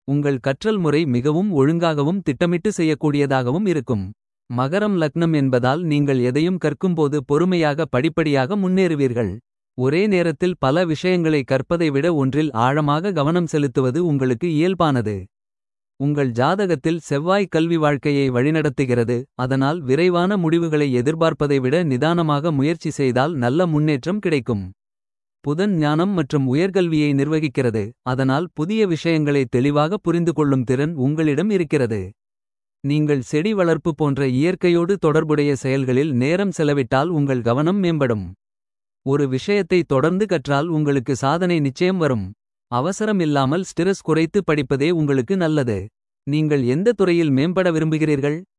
உங்கள் கற்றல் முறை மிகவும் ஒழுங்காகவும் திட்டமிட்டு செய்யக்கூடியதாகவும் இருக்கும். மகரம் லக்னம் என்பதால் நீங்கள் எதையும் கற்கும்போது பொறுமையாக படிப்படியாக முன்னேறுவீர்கள். ஒரே நேரத்தில் பல விஷயங்களை கற்பதை விட ஒன்றில் ஆழமாக கவனம் செலுத்துவது உங்களுக்கு இயல்பானது. உங்கள் ஜாதகத்தில் செவ்வாய் கல்வி வாழ்க்கையை வழிநடத்துகிறது. அதனால் விரைவான முடிவுகளை எதிர்பார்ப்பதை விட நிதானமாக முயற்சி செய்தால் நல்ல முன்னேற்றம் கிடைக்கும். புதன் ஞானம் மற்றும் உயர்கல்வியை நிர்வகிக்கிறது. அதனால் புதிய விஷயங்களை தெளிவாக புரிந்துகொள்ளும் திறன் உங்களிடம் இருக்கிறது. நீங்கள் செடி வளர்ப்பு போன்ற இயற்கையோடு தொடர்புடைய செயல்களில் நேரம் செலவிட்டால் உங்கள் கவனம் மேம்படும். ஒரு விஷயத்தை தொடர்ந்து கற்றால் உங்களுக்கு சாதனை நிச்சயம் வரும். அவசரம் இல்லாமல் ஸ்டிரஸ் குறைத்து படிப்பதே உங்களுக்கு நல்லது. நீங்கள் எந்த துறையில் மேம்பட விரும்புகிறீர்கள்.